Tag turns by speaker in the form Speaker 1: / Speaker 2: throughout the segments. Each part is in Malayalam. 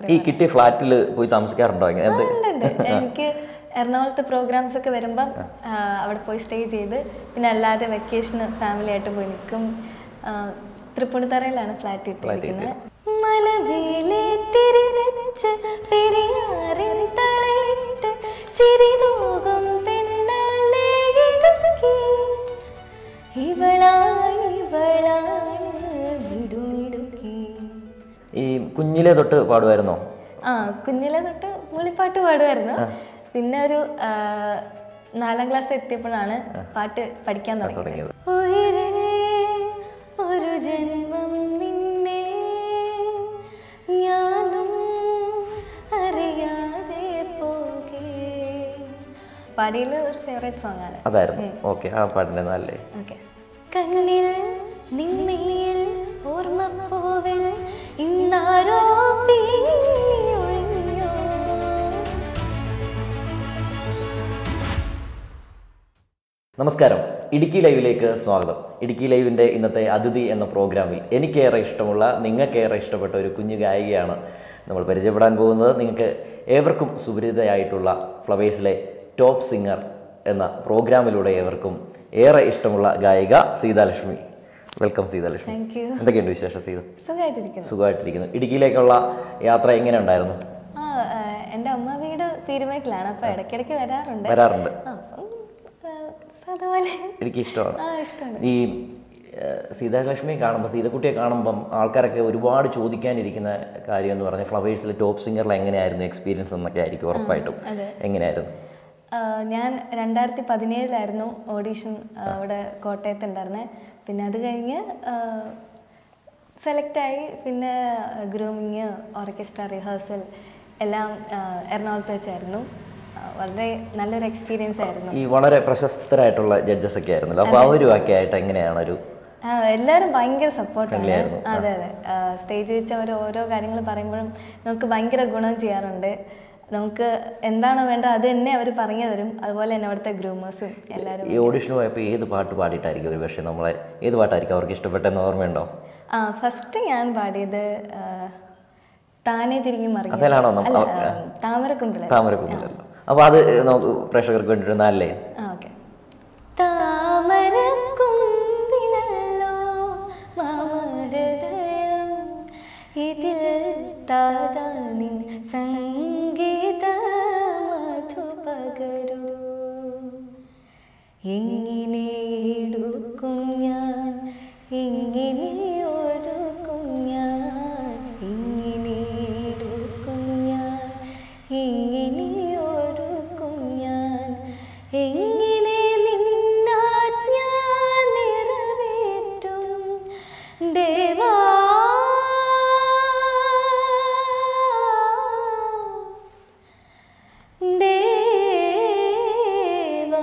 Speaker 1: മാത്രമേ
Speaker 2: ഈ കിട്ടിയ ഫ്ലാറ്റിൽ പോയി താമസിക്കാറുണ്ടോ എങ്ങനെ? എന്ത്
Speaker 1: ഉണ്ട്, ഉണ്ട്. എനിക്ക് എറണാകുളത്ത് പ്രോഗ്രാംസ് ഒക്കെ വരുമ്പം ആ, അവിടെ പോയി സ്റ്റേ ചെയ്ത് പിന്നെ അല്ലാതെ വെക്കേഷന് ഫാമിലി ആയിട്ട് പോയി നിൽക്കും ആ, തൃപ്പൂണിത്തറയിലാണ് ഫ്ലാറ്റ് ഇട്ടിരിക്കുന്നത് മലവേലെ തിരിവെച്ച് പെരിയാറിൻ തളയിട്ട് ചിരിതൂകും പെണ്ണല്ലേ ഇടുക്കി ഇവളാണ് ഇവളാണ് വിടുമിടുക്കി
Speaker 2: ഈ കുഞ്ഞിലെ തൊട്ട് പാടുമായിരുന്നോ
Speaker 1: ആ കുഞ്ഞിലെ തൊട്ട് മൂളിപ്പാട്ട് പാടുമായിരുന്നു പിന്നെ ഒരു ആ, നാലാം ക്ലാസ് എത്തിയപ്പോഴാണ് പാട്ട് പഠിക്കാൻ തുടങ്ങിയത്
Speaker 2: തുടങ്ങിയത്
Speaker 1: ഉയരേ ഒരു ജന്മം നിന്നെ ഞാനും അറിയാതെ പോകേ പാടിയിൽ ഒരു ഫേവറേറ്റ് സോങ് ആണ്
Speaker 2: അതായിരുന്നു ഓക്കെ ആ പാട്ടിൻ്റെ നല്ലേ
Speaker 1: ഓക്കെ കണ്ണിൽ നിന്മയിൽ ഓർമ്മപ്പൂവിൽ ഇന്നാരോ ഒഴിഞ്ഞോ
Speaker 2: നമസ്കാരം ഇടുക്കി ലൈവിലേക്ക് സ്വാഗതം ഇടുക്കി ലൈവിൻ്റെ ഇന്നത്തെ അതിഥി എന്ന പ്രോഗ്രാമിൽ എനിക്കേറെ ഇഷ്ടമുള്ള നിങ്ങൾക്കേറെ ഇഷ്ടപ്പെട്ട ഒരു കുഞ്ഞു ഗായികയാണ് നമ്മൾ പരിചയപ്പെടാൻ പോകുന്നത് നിങ്ങൾക്ക് ഏവർക്കും സുപരിചിതയായിട്ടുള്ള ഫ്ലവേഴ്സിലെ ടോപ്പ് സിംഗർ എന്ന പ്രോഗ്രാമിലൂടെ ഏവർക്കും ഏറെ ഇഷ്ടമുള്ള ഗായിക Seethalakshmi welcome Seethalakshmi
Speaker 1: thank you
Speaker 2: എന്തൊക്കെയുണ്ട് വിശേഷം സീത
Speaker 1: സുഖമായിട്ടിരിക്കുന്നു
Speaker 2: സുഖമായിട്ടിരിക്കുന്നു ഇടുക്കിയിലേക്കുള്ള യാത്ര എങ്ങനെ ഉണ്ടായിരുന്നു
Speaker 1: ആ ആ, എൻ്റെ അമ്മ വീട് പീരുമേട്ടിലാണ് അപ്പോൾ ഇടയ്ക്കിടയ്ക്ക് വരാറുണ്ട്
Speaker 2: വരാറുണ്ട്
Speaker 1: ആ, അപ്പം ആ, സാധാപോലെ
Speaker 2: എനിക്ക് ഇഷ്ടമാണ്
Speaker 1: ആ ഇഷ്ടമാണ്
Speaker 2: ഈ ഏഹ്, സീതാലക്ഷ്മിയെ കാണുമ്പോൾ സീതക്കുട്ടിയെ കാണുമ്പം ആൾക്കാരൊക്കെ ഒരുപാട് ചോദിക്കാനിരിക്കുന്ന കാര്യം എന്ന് പറഞ്ഞാൽ ഫ്ലവേഴ്സിലെ ടോപ്പ് സിംഗറിൽ എങ്ങനെയായിരുന്നു എക്സ്പീരിയൻസ് എന്നൊക്കെ ആയിരിക്കും ഉറപ്പായിട്ടും എങ്ങനെയായിരുന്നു
Speaker 1: ആ, ഞാൻ രണ്ടായിരത്തി പതിനേഴിലായിരുന്നു ഓഡീഷൻ ആ, അവിടെ കോട്ടയത്ത് ഉണ്ടായിരുന്നത് പിന്നെ അത് കഴിഞ്ഞ് സെലക്റ്റായി പിന്നെ ഗ്രൂമിങ് ഓർക്കസ്ട്ര റിഹേഴ്സൽ എല്ലാം ആ, എറണാകുളത്ത് വെച്ചായിരുന്നു ആ, വളരെ നല്ലൊരു എക്സ്പീരിയൻസ് ആയിരുന്നു
Speaker 2: ഈ വളരെ പ്രശസ്തരായിട്ടുള്ള ജഡ്ജസ് ഒക്കെ ആയിരുന്നല്ലോ അപ്പോൾ അവരുമൊക്കെ ആയിട്ട് എങ്ങനെയാണ് ഒരു
Speaker 1: ആ, എല്ലാവരും ഭയങ്കര സപ്പോർട്ടാണ് അതെ അതെ സ്റ്റേജ് വെച്ച് അവർ ഓരോ കാര്യങ്ങൾ പറയുമ്പോഴും നമുക്ക് ഭയങ്കര ഗുണം ചെയ്യാറുണ്ട് നമുക്ക് എന്താണോ വേണ്ടത് അത് തന്നെ അവർ പറഞ്ഞു തരും അതുപോലെ തന്നെ അവിടുത്തെ ഗ്രൂമേഴ്സും എല്ലാവരും
Speaker 2: ഈ ഓഡിഷന് പോയപ്പോൾ ഏത് പാട്ട് പാടിയിട്ടായിരിക്കും ഒരു പക്ഷേ നമ്മളെ ഏത് പാട്ടായിരിക്കും അവർക്ക് ഇഷ്ടപ്പെട്ടെന്ന് ഓർമ്മയുണ്ടോ
Speaker 1: ആ ഫസ്റ്റ് ഞാൻ പാടിയത് ആ, താനേ തിരിഞ്ഞു മറിഞ്ഞു
Speaker 2: അതിലാണോ നമ്മ-
Speaker 1: അല്ല ആ, താമരക്കുമ്പിള
Speaker 2: താമരക്കുന്നില്ലല്ലോ അപ്പോൾ അത് നമുക്ക് പ്രേക്ഷകർക്ക് വേണ്ടിയിട്ട് നല്ലേ
Speaker 1: ആ ഓക്കെ താമരക്കുമ്പിലല്ലോ മാമരദയം ഇതിൽ താതാ നിൻ സംഗീത മധു പകരൂ എങ്ങനെ എടുക്കും ഞാൻ എങ്ങനെ ഒരുക്കും ഞാൻ എങ്ങനെ എടുക്കും ഞാൻ എങ്ങനെ ഒരുക്കും ഞാൻ എങ്ങനെ നിന്നാജ്ഞ നിറവേറ്റും ദേവാ ദേവാ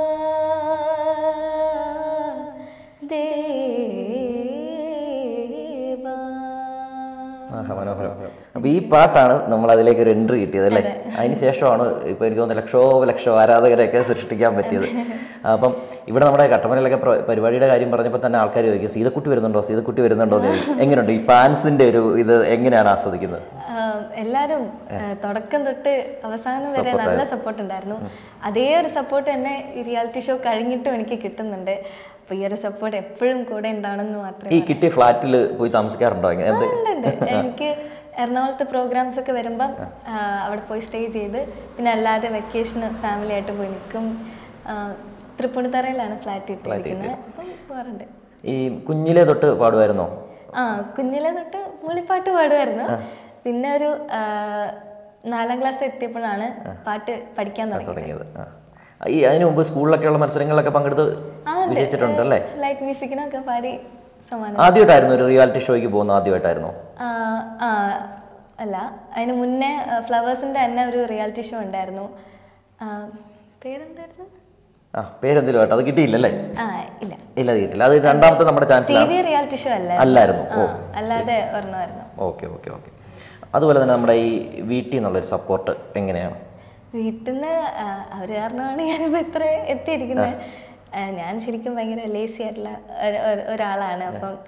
Speaker 1: ദേവാ
Speaker 2: ആഹാ, മനോഹരം അപ്പൊ ഈ പാട്ടാണ് നമ്മൾ അതിലേക്ക് ഒരു എൻട്രി കിട്ടിയത് അല്ലേ അതിന് ശേഷമാണ് ഇപ്പൊ എനിക്ക് തോന്നുന്നു ലക്ഷോ ലക്ഷോ ആരാധകരെയൊക്കെ സൃഷ്ടിക്കാൻ പറ്റിയത് അപ്പം ഇവിടെ നമ്മുടെ കട്ടമനയിലൊക്കെ പ്ര- പരിപാടിയുടെ കാര്യം പറഞ്ഞപ്പോൾ തന്നെ ആൾക്കാർ ചോദിക്കും സീതക്കുട്ടി വരുന്നുണ്ടോ സീതക്കുട്ടി വരുന്നുണ്ടോ എന്ന് ചോദിക്കും. എങ്ങനെയുണ്ട് ഈ ഫാൻസിന്റെ ഒരു ഇത് എങ്ങനെയാണ് ആസ്വദിക്കുന്നത്
Speaker 1: ആഹ് എല്ലാരും ആഹ് തുടക്കം തൊട്ട് അവസാനം വരെ നല്ല സപ്പോർട്ട് ഉണ്ടായിരുന്നു അതേ ഒരു സപ്പോർട്ട് തന്നെ ഈ റിയാലിറ്റി ഷോ കഴിഞ്ഞിട്ടും എനിക്ക് കിട്ടുന്നുണ്ട് അപ്പൊ ഈ ഒരു സപ്പോർട്ട് എപ്പോഴും കൂടെ ഉണ്ടാവണമെന്ന് മാത്രമേ
Speaker 2: ഈ കിട്ടിയ ഫ്ലാറ്റിൽ പോയി താമസിക്കാറുണ്ടോ എങ്ങനെ? എന്ത്
Speaker 1: ഉണ്ട്, ഉണ്ട്. എനിക്ക് എറണാകുളത്ത് പ്രോഗ്രാംസ് ഒക്കെ വരുമ്പം ആഹ് അവിടെ പോയി സ്റ്റേ ചെയ്ത് പിന്നെ അല്ലാതെ വെക്കേഷന് ഫാമിലി ആയിട്ട് പോയി നിൽക്കും ആഹ് തൃപ്പൂണിത്തറയിലാണ് ഫ്ലാറ്റ് ഇട്ടിരിക്കുന്നത് അപ്പം പോകാറുണ്ട്
Speaker 2: ഈ കുഞ്ഞിലെ തൊട്ട് പാടുമായിരുന്നോ
Speaker 1: ആ കുഞ്ഞിലെ തൊട്ട് മൂളിപ്പാട്ട് പാടുമായിരുന്നു പിന്നെ ഒരു ആ, നാലാം ക്ലാസ് എത്തിയപ്പോഴാണ് പാട്ട് പഠിക്കാൻ തുടങ്ങിയത്
Speaker 2: തുടങ്ങിയത് ആ. ഈ അതിനു മുമ്പ് സ്കൂളിലൊക്കെയുള്ള മത്സരങ്ങളിലൊക്കെ പങ്കെടുത്ത് വിജയിച്ചിട്ടുണ്ട് അല്ലേ
Speaker 1: ലൈറ്റ് മ്യൂസിക്കിനൊക്കെ പാടി സമ്മാനം
Speaker 2: ആദ്യമായിട്ടായിരുന്നു ഒരു റിയാലിറ്റി ഷോയ്ക്ക് പോകുന്ന ആദ്യമായിട്ടായിരുന്നോ
Speaker 1: ആ, ആ, അല്ല അതിന് മുന്നേ ഫ്ലവേഴ്സിന്റെ തന്നെ ഒരു റിയാലിറ്റി ഷോ ഉണ്ടായിരുന്നു ആ, പേരെന്തായിരുന്നു
Speaker 2: ആ പേരെന്തെങ്കിലും ആയിട്ട് അത് കിട്ടിയില്ലല്ലേ
Speaker 1: ആ ഇല്ല
Speaker 2: ഇല്ല അത് കിട്ടില്ല അത് രണ്ടാമത്തെ നമ്മുടെ
Speaker 1: ടി
Speaker 2: ചാൻസിലാണ്
Speaker 1: വി റിയാലിറ്റി ഷോ അല്ല
Speaker 2: അല്ലായിരുന്നു ഓ
Speaker 1: അല്ലാതെ ഒരെണ്ണമായിരുന്നു
Speaker 2: ഓക്കെ ഓക്കെ ഓക്കെ അതുപോലെ തന്നെ നമ്മുടെ ഈ വീട്ടിൽ നിന്നുള്ളൊരു സപ്പോർട്ട് എങ്ങനെയാണ്
Speaker 1: വീട്ടിൽ നിന്ന് അവർ കാരണമാണ് ഞാനിപ്പോൾ ഇത്ര എത്തിയിരിക്കുന്നത് ആ, ഞാൻ ശരിക്കും ഭയങ്കര ലേസി ആയിട്ടുള്ള ഒരു- ഒരു- ഒരാളാണ് അപ്പം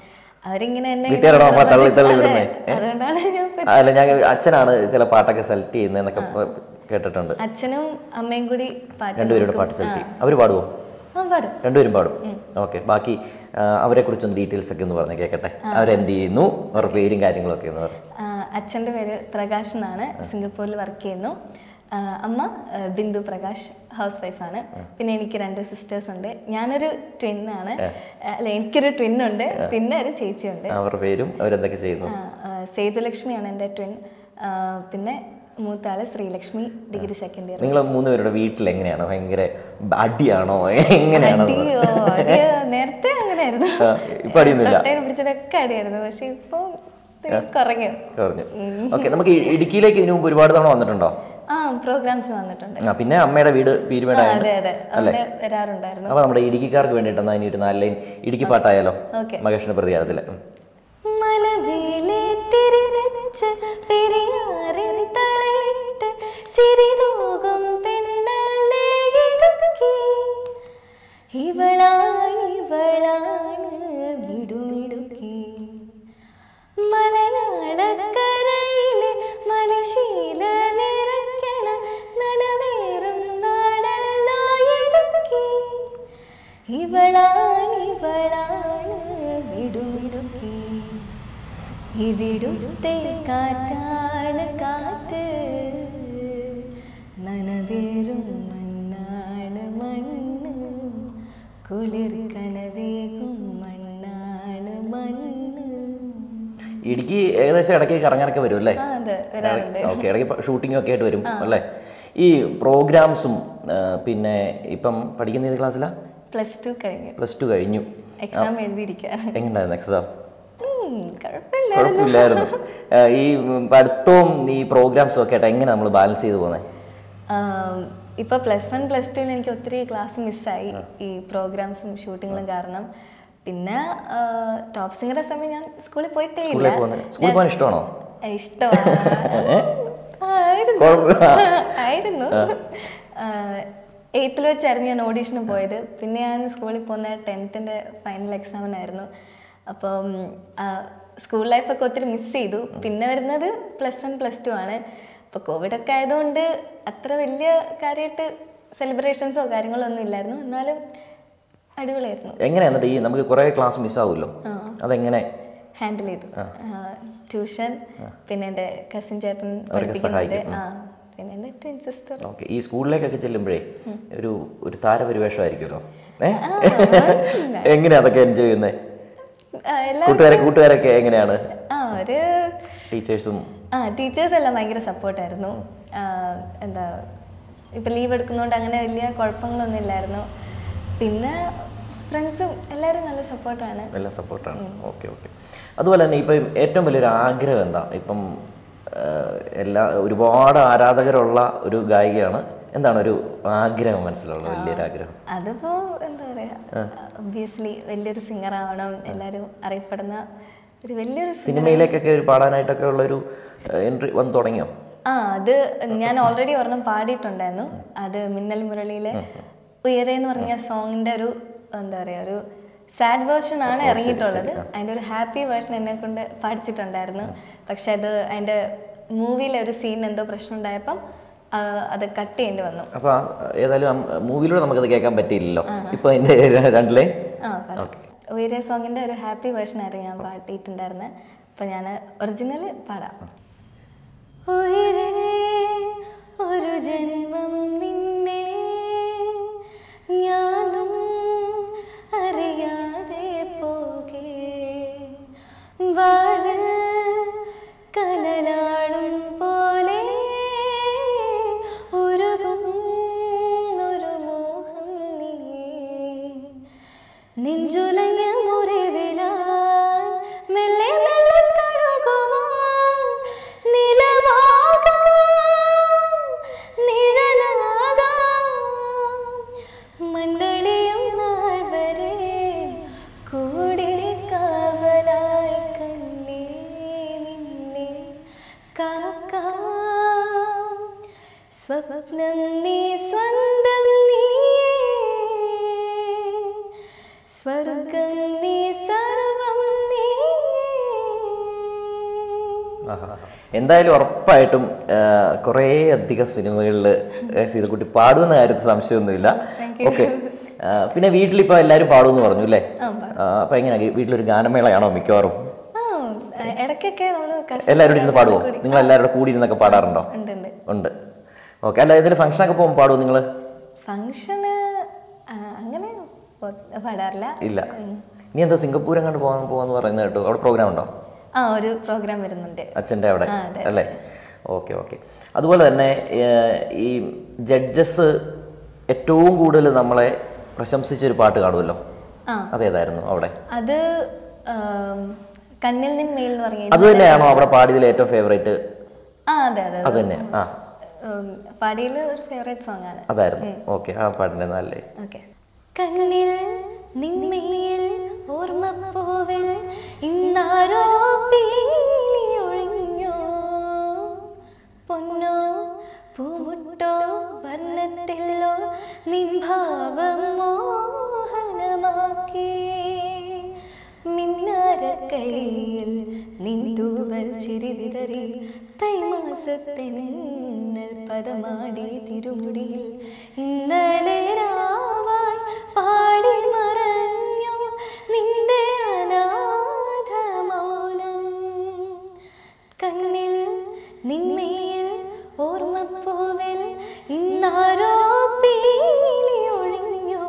Speaker 1: അവരിങ്ങനെ എന്നെ
Speaker 2: വീട്ടുകാരാണോ നമ്മളെ തള്ളി തള്ളി
Speaker 1: അതെ,
Speaker 2: വിടുന്നേ? ഏ?
Speaker 1: അതുകൊണ്ടാണ് ഞാൻ പ-
Speaker 2: അല്ല ഞാൻ അച്ഛനാണ് ചില പാട്ടൊക്കെ സെലക്ട് ചെയ്യുന്നതെന്നൊക്കെ പ- കേട്ടിട്ടുണ്ട്
Speaker 1: അച്ഛനും അമ്മയും കൂടി പാട്ട്
Speaker 2: രണ്ടുപേരുടെ പാട്ട് സെലക്ട് ചെയ്യും അവർ പാടുമോ
Speaker 1: ആ പാടും
Speaker 2: രണ്ടുപേരും പാടും ഓക്കെ ബാക്കി ആ, അവരെ കുറിച്ചൊന്ന് ഡീറ്റെയിൽസ് ഒക്കെ ഒന്ന് പറഞ്ഞ് കേൾക്കട്ടെ അവരെന്ത് ചെയ്യുന്നു അവരുടെ പേരും കാര്യങ്ങളൊക്കെ ഒന്ന് പറഞ്ഞു
Speaker 1: ആ, അച്ഛൻ്റെ പേര് പ്രകാശ് എന്നാണ് സിംഗപ്പൂരിൽ വർക്ക് ചെയ്യുന്നു ആ, അമ്മ ആ, ബിന്ദു പ്രകാശ് ഹൗസ് വൈഫാണ് പിന്നെ എനിക്ക് രണ്ട് സിസ്റ്റേഴ്സ് ഉണ്ട് ഞാനൊരു ട്വിൻ ആണ് അല്ല എനിക്കൊരു ട്വിൻ ഉണ്ട് പിന്നെ ഒരു ചേച്ചിയുണ്ട്
Speaker 2: അവരുടെ പേരും അവരെന്തൊക്കെ ചെയ്യുന്നു
Speaker 1: ആ, ആ, സേതുലക്ഷ്മിയാണ് എൻ്റെ ട്വിൻ ആ, പിന്നെ മൂത്താള് ശ്രീലക്ഷ്മി ഡിഗ്രി സെക്കൻഡ് ഇയർ
Speaker 2: നിങ്ങൾ മൂന്ന് പേരുടെ വീട്ടിൽ എങ്ങനെയാണ് ഭയങ്കര അടിയാണോ എങ്ങനെയാണ്
Speaker 1: അടിയോ അടിയോ നേരത്തെ അങ്ങനെയായിരുന്നു
Speaker 2: ആ, ഇപ്പൊ അടിയൊന്നുമില്ല
Speaker 1: തൊട്ടേനെ പിടിച്ചതൊക്കെ അടിയായിരുന്നു പക്ഷെ ഇപ്പൊ കുറഞ്ഞു
Speaker 2: പറഞ്ഞു ഓക്കെ നമുക്ക് ഈ ഇടുക്കിയിലേക്ക് ഇതിനു മുമ്പ് ഒരുപാട് തവണ വന്നിട്ടുണ്ടോ
Speaker 1: ആ പ്രോഗ്രാംസിന് വന്നിട്ടുണ്ട്
Speaker 2: ആ പിന്നെ അമ്മയുടെ വീട്
Speaker 1: ആ,
Speaker 2: പീരുമേടാണ്
Speaker 1: അതെ അതെ അവിടെ വരാറുണ്ടായിരുന്നു
Speaker 2: അപ്പൊ നമ്മുടെ ഇടുക്കിക്കാർക്ക് വേണ്ടിയിട്ട് ഇനി ഒരു നാല് ലൈൻ ഇടുക്കി പാട്ടായാലോ
Speaker 1: ഓക്കെ
Speaker 2: മകേഷിന്റെ പ്രതികാരത്തില് ഉം.
Speaker 1: മലമേലെ തിരിവെച്ച പെരിയാറിൻ തളയിട്ട് ചിരിതൂകും പെണ്ണല്ലേ ഇടുക്കി ഇവളാണ് ഇവളാണ് വിടുമിടുക്കി മലയാളക്കരയിലെ മനുശീല നിറയ്ക്കണ നനവേറും നാടല്ലോ ഇടുക്കി ഇവളാണ് ഇവളാണ് വിടുമിടുക്കി ഇവിടുത്തെ കാറ്റാണ് കാറ്റ് നനവേറും മണ്ണാണ് മണ്ണ് കുളിർ കനവേകും മണ്ണാണ് മണ്ണ്
Speaker 2: ഇടുക്കി ഏകദേശം ഇടയ്ക്ക് കറങ്ങാനൊക്കെ വരും അല്ലേ
Speaker 1: ആ അതെ വരാറുണ്ട്
Speaker 2: ഓക്കെ ഇടയ്ക്ക് ഷൂട്ടിംഗ് ഒക്കെ ആയിട്ട് വരും അല്ലേ ഈ പ്രോഗ്രാംസും പിന്നെ ഇപ്പം പഠിക്കുന്ന ഏത് ക്ലാസ്സിലാ
Speaker 1: പ്ലസ് ടു കഴിഞ്ഞു
Speaker 2: പ്ലസ് ടു കഴിഞ്ഞു
Speaker 1: എക്സാം എഴുതിയിരിക്കുകയാണ്
Speaker 2: എങ്ങനെയുണ്ടായിരുന്നു എക്സാം
Speaker 1: ഉം, കുഴപ്പമില്ല
Speaker 2: കുഴപ്പമില്ലായിരുന്നു ആ, ഈ ഉം, പഠിത്തവും ഈ പ്രോഗ്രാംസും ഒക്കെ ആയിട്ട് എങ്ങനെ നമ്മൾ ബാലൻസ് ചെയ്ത് പോകുന്നത്
Speaker 1: ആം, ഇപ്പൊ പ്ലസ് വൺ പ്ലസ് ടുവിന് എനിക്ക് ഒത്തിരി ക്ലാസ് മിസ്സായി ഈ പ്രോഗ്രാംസും ഷൂട്ടിങ്ങും കാരണം പിന്നെ ടോപ്പ് സിംഗറുടെ സമയം ഞാൻ സ്കൂളിൽ പോയിട്ടേ ഇല്ല
Speaker 2: സ്കൂളിൽ പോകുന്നത് സ്കൂളിൽ പോകാൻ ഇഷ്ടമാണോ
Speaker 1: ഇഷ്ടമായിരുന്നു ആയിരുന്നു എയ്ത്തിൽ വെച്ചായിരുന്നു ഞാൻ ഓഡീഷന് പോയത് പിന്നെ ഞാൻ സ്കൂളിൽ പോകുന്ന ടെൻത്തിൻ്റെ ഫൈനൽ എക്സാമിനായിരുന്നു അപ്പം സ്കൂൾ ലൈഫൊക്കെ ഒത്തിരി മിസ് ചെയ്തു പിന്നെ വരുന്നത് പ്ലസ് വൺ പ്ലസ് ടു ആണ് അപ്പോൾ കോവിഡൊക്കെ ആയതുകൊണ്ട് അത്ര വലിയ കാര്യമായിട്ട് സെലിബ്രേഷൻസോ കാര്യങ്ങളോ ഒന്നും ഇല്ലായിരുന്നു എന്നാലും അടിപൊളിയായിരുന്നു
Speaker 2: എങ്ങനെ എന്നിട്ട് ഈ നമുക്ക് കുറേ ക്ലാസ് മിസ്സാവുമല്ലോ അതെങ്ങനെ
Speaker 1: ഹാൻഡിൽ ചെയ്തു ട്യൂഷൻ പിന്നെ എൻ്റെ കസിൻ ചേട്ടൻ പഠിപ്പിക്കുന്നുണ്ട് ആ പിന്നെ എൻ്റെ ട്വിൻ സിസ്റ്റർ
Speaker 2: ഓക്കെ ഈ സ്കൂളിലേക്കൊക്കെ ചെല്ലുമ്പോഴേ ഒരു ഒരു താരപരിവേഷമായിരിക്കുമല്ലോ ഏ എങ്ങനെയാ അതൊക്കെ എൻജോയ് ചെയ്യുന്നത്
Speaker 1: എല്ലാ
Speaker 2: കൂട്ടുകാരെ കൂട്ടുകാരൊക്കെ എങ്ങനെയാണ്
Speaker 1: ആ ഒരു
Speaker 2: ടീച്ചേഴ്സും
Speaker 1: ആ ടീച്ചേഴ്സ് എല്ലാം ഭയങ്കര സപ്പോർട്ടായിരുന്നു എന്താ ഇപ്പം ലീവ് എടുക്കുന്നതുകൊണ്ട് അങ്ങനെ വലിയ കുഴപ്പങ്ങളൊന്നും ഇല്ലായിരുന്നു പിന്നെ ഫ്രണ്ട്സും എല്ലാവരും നല്ല സപ്പോർട്ടാണ്
Speaker 2: എല്ലാം സപ്പോർട്ടാണ് ഓക്കെ ഓക്കെ അതുപോലെ തന്നെ ഇപ്പം ഏറ്റവും വലിയൊരു ആഗ്രഹം എന്താ ഇപ്പം ആ, എല്ലാ ഒരുപാട് ആരാധകരുള്ള ഒരു ഗായികയാണ് എന്താണ് ഒരു ആഗ്രഹം മനസ്സിലുള്ള വലിയൊരു ആഗ്രഹം
Speaker 1: അതിപ്പോ എന്താ പറയാ ഒബ്വിയസ്ലി വലിയൊരു സിംഗർ ആവണം എല്ലാവരും അറിയപ്പെടുന്ന ഒരു വലിയൊരു singer
Speaker 2: സിനിമയിലേക്കൊക്കെ ഒരു പാടാനായിട്ടൊക്കെ ഉള്ളൊരു എൻട്രി വന്ന് തുടങ്ങിയോ
Speaker 1: ആ അത് ഞാൻ ഓൾറെഡി ഒരെണ്ണം പാടിയിട്ടുണ്ടായിരുന്നു അത് മിന്നൽ മുരളിയിലെ ഉയരെ എന്ന് പറഞ്ഞ സോങ്ങിന്റെ ഒരു എന്താ പറയാ ഒരു സാഡ് വേർഷൻ ആണ് ഇറങ്ങിയിട്ടുള്ളത് അതിന്റെ ഒരു ഹാപ്പി വേർഷൻ എന്നെ കൊണ്ട് പാടിച്ചിട്ടുണ്ടായിരുന്നു പക്ഷെ അത് അതിന്റെ മൂവിയിലെ ഒരു സീൻ എന്തോ പ്രശ്നം ഉണ്ടായപ്പം ആ, അത് കട്ട് ചെയ്യേണ്ടി വന്നു
Speaker 2: അപ്പോൾ ഏതായാലും മൂവിയിലൂടെ നമുക്കത് കേൾക്കാൻ പറ്റിയില്ലല്ലോ ഇപ്പോൾ അതിൻ്റെ രണ്ടിലേ
Speaker 1: ആ പാടാം ഉയരെ സോങ്ങിന്റെ ഒരു ഹാപ്പി വേർഷൻ ആയിരുന്നു ഞാൻ പാടിയിട്ടുണ്ടായിരുന്നത് അപ്പൊ ഞാൻ ഒറിജിനൽ പാടാം ഉയരെ ഒരു ജന്മം നിന്നെ ഞാനും അറിയാതെ പോകെ വാഴൽ കനലാളും പോലെ ഉരുകും ഒരു മോഹം നീ നെഞ്ചുലഞ്ഞ മുറിവിലായി മെല്ലെ മെല്ലെ തഴുകുവാൻ നിലവാകാം നിഴലാകാം മണ്ണടിയും നാൾ വരെ കൂടെ കാവലായി കണ്ണേ നിന്നെ കാക്കാം സ്വപ്നം നീ സ്വന്തം നീയേ സ്വർഗം നീ സർവം നീയേ
Speaker 2: ആഹാ. എന്തായാലും ഉറപ്പായിട്ടും ആ, കുറേ അധികം സിനിമകളിൽ സീതക്കുട്ടി പാടുമെന്ന കാര്യത്തിൽ സംശയമൊന്നുമില്ല ഓക്കെ പിന്നെ വീട്ടിലിപ്പോ എല്ലാവരും പാടുമെന്ന് പറഞ്ഞു അല്ലേ ആ, അപ്പൊ എങ്ങനെയാ വീട്ടിലൊരു ഗാനമേളയാണോ മിക്കവാറും
Speaker 1: ആ ഇടയ്ക്കൊക്കെ നമ്മൾ
Speaker 2: എല്ലാവരും ഇരുന്ന് പാടുമോ നിങ്ങൾ എല്ലാവരുടെ കൂടി ഇരുന്നൊക്കെ പാടാറുണ്ടോ
Speaker 1: ഉണ്ട് ഉണ്ട്
Speaker 2: ഉണ്ട് ഓക്കെ അല്ല ഏതെങ്കിലും ഫംഗ്ഷനൊക്കെ പോകുമ്പോൾ പാടുമോ നിങ്ങൾ
Speaker 1: ഫങ്ഷന് അങ്ങനെ പൊ- പാടാറില്ല
Speaker 2: ഇല്ല നീ എന്താ സിംഗപ്പൂർ എങ്ങാണ്ട് പോകാൻ പോകാന്ന് പറയുന്നത് കേട്ടോ അവിടെ പ്രോഗ്രാം ഉണ്ടോ
Speaker 1: ആ ഒരു പ്രോഗ്രാം വരുന്നുണ്ട്
Speaker 2: അച്ഛൻ്റെ അവിടെ
Speaker 1: ആ, അതെ.
Speaker 2: അല്ലേ ഓക്കെ ഓക്കെ അതുപോലെ തന്നെ ഏർ, ഈ ജഡ്ജസ് ഏറ്റവും കൂടുതൽ നമ്മളെ പ്രശംസിച്ചൊരു പാട്ട് കാണുമല്ലോ
Speaker 1: ആ
Speaker 2: അതേതായിരുന്നു അവിടെ
Speaker 1: അത് ആം, കണ്ണിൽ നിന്ന് മേൽ എന്ന് പറഞ്ഞ
Speaker 2: അത് തന്നെയാണോ അവിടെ പാടിയതിൽ ഏറ്റവും ഫേവറേറ്റ്
Speaker 1: ആ അതെ അതെ
Speaker 2: അത് തന്നെ ആ
Speaker 1: പാടിയിൽ ഒരു ഫേവറേറ്റ് സോങ് ആണ്
Speaker 2: അതായിരുന്നു ഓക്കെ ആ പാട്ടിൻ്റെ നല്ലേ
Speaker 1: ഓക്കെ കണ്ണിൽ നിന്മയിൽ ഓർമ്മപ്പൂവിൽ ഇന്നാരോ പീലി ഒഴിഞ്ഞു പൊന്നോ പൂമുട്ടോ വർണ്ണത്തിലോ നിൻ ഭാവം മോഹനമാക്കി മിന്നാര കൈയിൽ നിന്തൂവൽ ചിരി വിതറി തൈമാസത്തെന്നൽ പദമാടി തിരുമുടിയിൽ ഇന്നലെ രാവായി പാടി മറഞ്ഞു നിന്റെ അനാഥ മൗനം കണ്ണിൽ നിന്മയിൽ ഓർമ്മപ്പൂവിൽ ഇന്നാരോ പീലി ഒഴിഞ്ഞു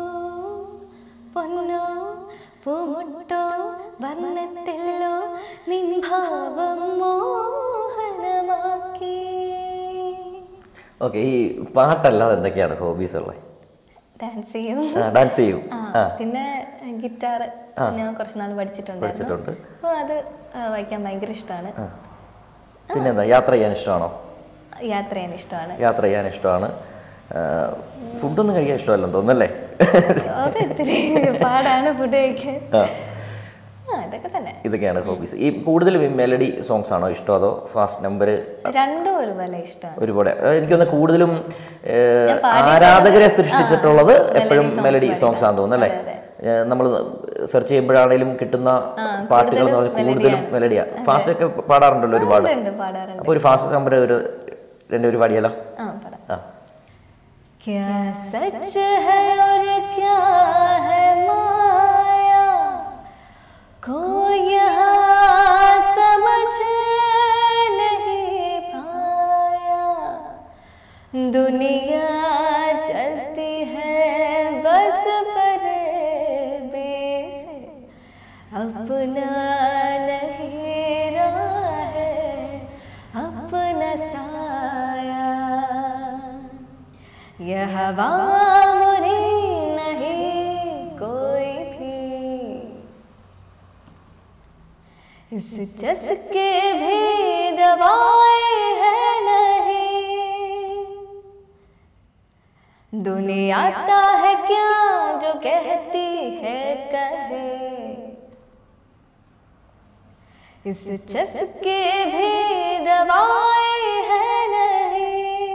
Speaker 1: പൊന്നോ പൂമുട്ടോ വർണ്ണത്തിലോ നിൻ ഭാവം മോഹനമാക്കി
Speaker 2: ഓക്കെ ഈ പാട്ടല്ലാതെ എന്തൊക്കെയാണ് ഹോബീസ് ഉള്ളത്
Speaker 1: ഡാൻസ് ചെയ്യും
Speaker 2: ഡാൻസ് ചെയ്യും
Speaker 1: ആ പിന്നെ ഗിറ്റാർ ഞാൻ കുറച്ച് നാൾ പഠിച്ചിട്ടുണ്ടായിരുന്നു
Speaker 2: പഠിച്ചിട്ടുണ്ട്
Speaker 1: അപ്പോൾ അത് ആ, വായിക്കാൻ ഭയങ്കര ഇഷ്ടമാണ്
Speaker 2: ആ. പിന്നെന്താ യാത്ര ചെയ്യാൻ ഇഷ്ടമാണോ
Speaker 1: യാത്ര ചെയ്യാൻ ഇഷ്ടമാണ്
Speaker 2: യാത്ര ചെയ്യാൻ ഇഷ്ടമാണ് ഫുഡൊന്നും കഴിക്കാൻ ഇഷ്ടമല്ലെന്ന് തോന്നുന്നല്ലേ
Speaker 1: അത് ഇത്തിരി പാടാണ് ഫുഡ് കഴിക്കാൻ
Speaker 2: ആ
Speaker 1: ആ ഇതൊക്കെ തന്നെ
Speaker 2: ഇതൊക്കെയാണ് ഹോബീസ് ഈ കൂടുതലും ഈ മെലഡി സോങ്സ് ആണോ ഇഷ്ടം അതോ ഫാസ്റ്റ് നമ്പർ
Speaker 1: രണ്ടും ഒരുപോലെ ഇഷ്ടമാണ്
Speaker 2: ഒരുപാട് ഏഹ് എനിക്കൊന്ന് കൂടുതലും ഏഹ് ആരാധകരെ സൃഷ്ടിച്ചിട്ടുള്ളത് എപ്പോഴും മെലഡി സോങ്സ് ആണെന്ന് തോന്നുന്നു അല്ലേ നമ്മൾ സെർച്ച് ചെയ്യുമ്പോഴാണേലും കിട്ടുന്ന പാട്ടുകൾ എന്ന് പറഞ്ഞാൽ കൂടുതലും മെലഡിയാ ഫാസ്റ്റ് ഒക്കെ പാടാറുണ്ടല്ലോ ഒരുപാട്
Speaker 1: ഉണ്ട് പാടാറുണ്ട്
Speaker 2: അപ്പോൾ ഒരു ഫാസ്റ്റ് നമ്പർ ഒരു രണ്ട് ഒരു പാടിയാലോ
Speaker 1: ആ പാടാം
Speaker 2: ആ
Speaker 1: क्या सच है और क्या है माया कोई यहाँ समझ नहीं पाया दुनिया चलती है बस फरेबी से अपना नहीं रहा है अपना साया यह हवा मुरी नहीं कोई भी इस चस्के भी दवाए है नहीं दुनिया आता है क्या जो कहती है कहे इस चस्के भी दवाए है नहीं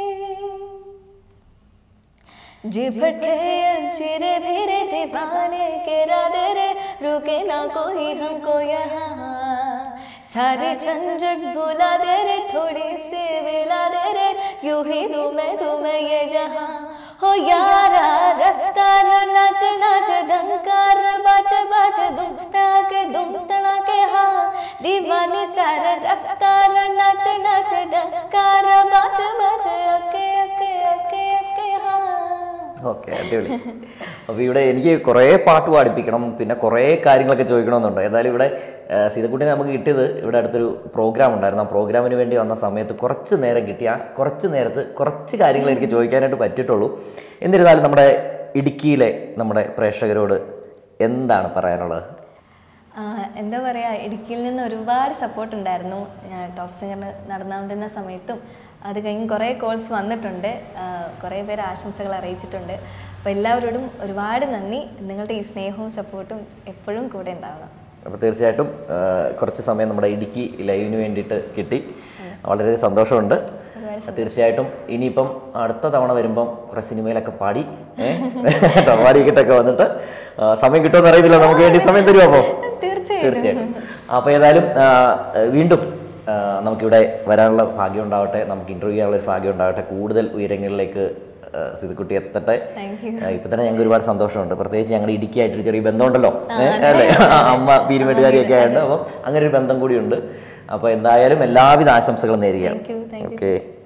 Speaker 1: जी भटके अब चिरे भिरे दीवाने के राधे रे रुके ना कोई हमको यहाँ सारे झंझट भुला दे रे थोड़ी सी मिला दे रे यूं ही दू मैं दू मैं ये जहाँ हो यारा रफ्तार नाच नाच डंकार बाज बाज दुम तड़ाके दुम तड़ाके हाँ दीवानी सारा रफ्तार नाच नाच डंकार बाज बाज अके अके अके अके हाँ
Speaker 2: ഓക്കെ അടിപൊളി അപ്പോൾ ഇവിടെ എനിക്ക് കുറേ പാട്ട് പാടിപ്പിക്കണം പിന്നെ കുറേ കാര്യങ്ങളൊക്കെ ചോദിക്കണമെന്നുണ്ട് ഏതായാലും ഇവിടെ ആ, സീതക്കുട്ടിനെ നമുക്ക് കിട്ടിയത് ഇവിടെ അടുത്തൊരു പ്രോഗ്രാം ഉണ്ടായിരുന്നു ആ പ്രോഗ്രാമിന് വേണ്ടി വന്ന സമയത്ത് കുറച്ച് നേരം കിട്ടിയ ആ കുറച്ച് നേരത്ത് കുറച്ച് കാര്യങ്ങൾ എനിക്ക് ചോദിക്കാനായിട്ട് പറ്റിയിട്ടുള്ളൂ എന്നിരുന്നാലും നമ്മുടെ ഇടുക്കിയിലെ നമ്മുടെ പ്രേക്ഷകരോട് എന്താണ് പറയാനുള്ളത്
Speaker 1: ആ, എന്താ പറയുക ഇടുക്കിയിൽ നിന്ന് ഒരുപാട് സപ്പോർട്ട് ഉണ്ടായിരുന്നു ഞാൻ ടോപ്പ് സിംഗറിന് നടന്നുകൊണ്ടിരുന്ന സമയത്തും അത് കഴിഞ്ഞ് കുറേ കോൾസ് വന്നിട്ടുണ്ട് ആ, കുറേ പേര് ആശംസകൾ അറിയിച്ചിട്ടുണ്ട് അപ്പോൾ എല്ലാവരോടും ഒരുപാട് നന്ദി നിങ്ങളുടെ ഈ സ്നേഹവും സപ്പോർട്ടും എപ്പോഴും കൂടെ ഉണ്ടാവണം
Speaker 2: അപ്പോൾ തീർച്ചയായിട്ടും ആ, കുറച്ച് സമയം നമ്മുടെ ഇടുക്കി ലൈവിന് വേണ്ടിയിട്ട് കിട്ടി വളരെ സന്തോഷമുണ്ട് തീർച്ചയായിട്ടും ഇനിയിപ്പം അടുത്ത തവണ വരുമ്പം കുറേ സിനിമയിലൊക്കെ പാടി ഏഹ് പാടിക്കിട്ടൊക്കെ വന്നിട്ട് ആ, സമയം കിട്ടുമെന്ന് അറിയത്തില്ല നമുക്ക് വേണ്ടി സമയം തരുമോ അപ്പോൾ
Speaker 1: തീർച്ചയായും
Speaker 2: തീർച്ചയായിട്ടും അപ്പോൾ ഏതായാലും ആ, വീണ്ടും ആ, നമുക്കിവിടെ വരാനുള്ള ഭാഗ്യം ഉണ്ടാവട്ടെ നമുക്ക് ഇൻ്റർവ്യൂ ചെയ്യാനുള്ള ഒരു ഭാഗ്യം ഉണ്ടാവട്ടെ കൂടുതൽ ഉയരങ്ങളിലേക്ക് ആ, സിദ്ധിക്കുട്ടി എത്തട്ടെ
Speaker 1: താങ്ക് യു
Speaker 2: ആ, ഇപ്പൊ തന്നെ ഞങ്ങൾക്ക് ഒരുപാട് സന്തോഷമുണ്ട് പ്രത്യേകിച്ച് ഞങ്ങളുടെ ഇടുക്കിയായിട്ടൊരു ചെറിയ ബന്ധമുണ്ടല്ലോ ഏ, അല്ലേ അമ്മ പീരുമേട്ടുകാരിയൊക്കെ ആയതുകൊണ്ട് അപ്പം അങ്ങനെ ഒരു ബന്ധം കൂടിയുണ്ട് അപ്പോൾ എന്തായാലും എല്ലാവിധ ആശംസകളും നേരുകയാണ്
Speaker 1: thank you thank you
Speaker 2: okay